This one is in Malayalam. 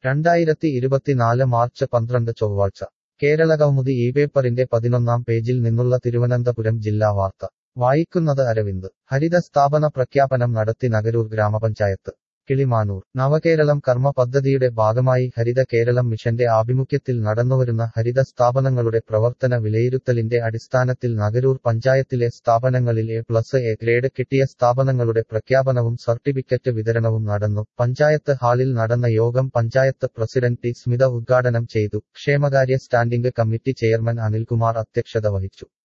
രണ്ടായിരത്തി ഇരുപത്തിനാല് മാർച്ച് പന്ത്രണ്ട് ചൊവ്വാഴ്ച കേരളകൗമുദി ഈ പേപ്പറിന്റെ പതിനൊന്നാം പേജിൽ നിന്നുള്ള തിരുവനന്തപുരം ജില്ലാ വാർത്ത വായിക്കുന്നത് അരവിന്ദ് ഹരിത സ്ഥാപന പ്രഖ്യാപനം നടത്തി നഗരൂർ ഗ്രാമപഞ്ചായത്ത് കിളിമാനൂർ നവകേരളം കർമ്മ പദ്ധതിയുടെ ഭാഗമായി ഹരിത കേരളം മിഷന്റെ ആഭിമുഖ്യത്തിൽ നടന്നുവരുന്ന ഹരിത സ്ഥാപനങ്ങളുടെ പ്രവർത്തന വിലയിരുത്തലിന്റെ അടിസ്ഥാനത്തിൽ നഗരൂർ പഞ്ചായത്തിലെ സ്ഥാപനങ്ങളിൽ എ പ്ലസ് എ ഗ്രേഡ് കിട്ടിയ സ്ഥാപനങ്ങളുടെ പ്രഖ്യാപനവും സർട്ടിഫിക്കറ്റ് വിതരണവും നടന്നു പഞ്ചായത്ത് ഹാളിൽ നടന്ന യോഗം പഞ്ചായത്ത് പ്രസിഡന്റ് ടി സ്മിത ഉദ്ഘാടനം ചെയ്തു ക്ഷേമകാര്യ സ്റ്റാൻഡിംഗ് കമ്മിറ്റി ചെയർമാൻ അനിൽകുമാർ അധ്യക്ഷത വഹിച്ചു